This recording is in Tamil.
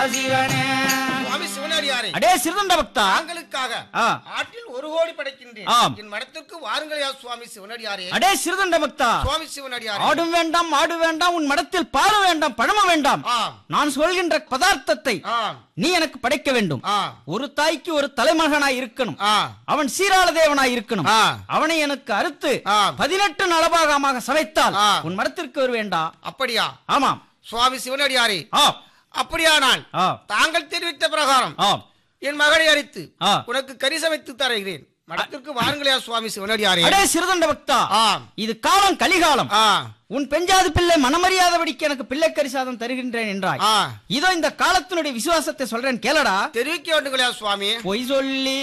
சிவனே சுவாமி சிவனடியாரே அடே சிறுதண்ட பக்தா தாங்களுக்காக ஆ. ஆற்றில் ஒரு கோடி படைக்கின்றேன் ஆம். என் மடத்திற்கு வாருங்களையா சுவாமி சிவனடியாரே அடே சிறுதண்ட பக்தா சுவாமி சிவனடியாரே ஆடும் வேண்டாம் ஆடு வேண்டாம் உன் மடத்தில் பாரு வேண்டாம் பழமும் வேண்டாம் ஆம் நான் சொல்கின்ற பதார்த்தத்தை ஆம் நீ எனக்கு படைக்க வேண்டும் ஆ ஒரு தாய்க்கு ஒரு தலைமகனாய் இருக்கணும் ஆ அவன் சீராள தேவனாய் இருக்கணும் ஆ. அவனை எனக்கு அறுத்து ஆ. பதினெட்டு நலபாகமாக சமைத்தால் ஆ. உன் மடத்திற்கு வருவேண்டா அப்படியா ஆமாம் சுவாமி சிவனடியாரே ஆ அப்படியானால் ஆ தாங்கள் தெரிவித்த பிரகாரம் ஆ என் மகளை அழைத்து ஆ. உனக்கு கறி சமைத்து தருகிறேன் மடத்திற்கு வாருங்களையா சுவாமி சிவனடியாரே அடே சிறுதண்ட பக்தா ஆம் இது காலம் கலிகாலம் ஆ உன் பெஞ்சாது பிள்ளை மனமறியாதபடிக்கு எனக்கு பிள்ளை கரிசாதம் தருகின்றேன் என்றாய் ஆ இதோ இந்த காலத்தினுடைய விசுவாசத்தை சொல்றேன் கேளடா தெரிவிக்க வேண்டுங்களா சுவாமி பொய் சொல்லி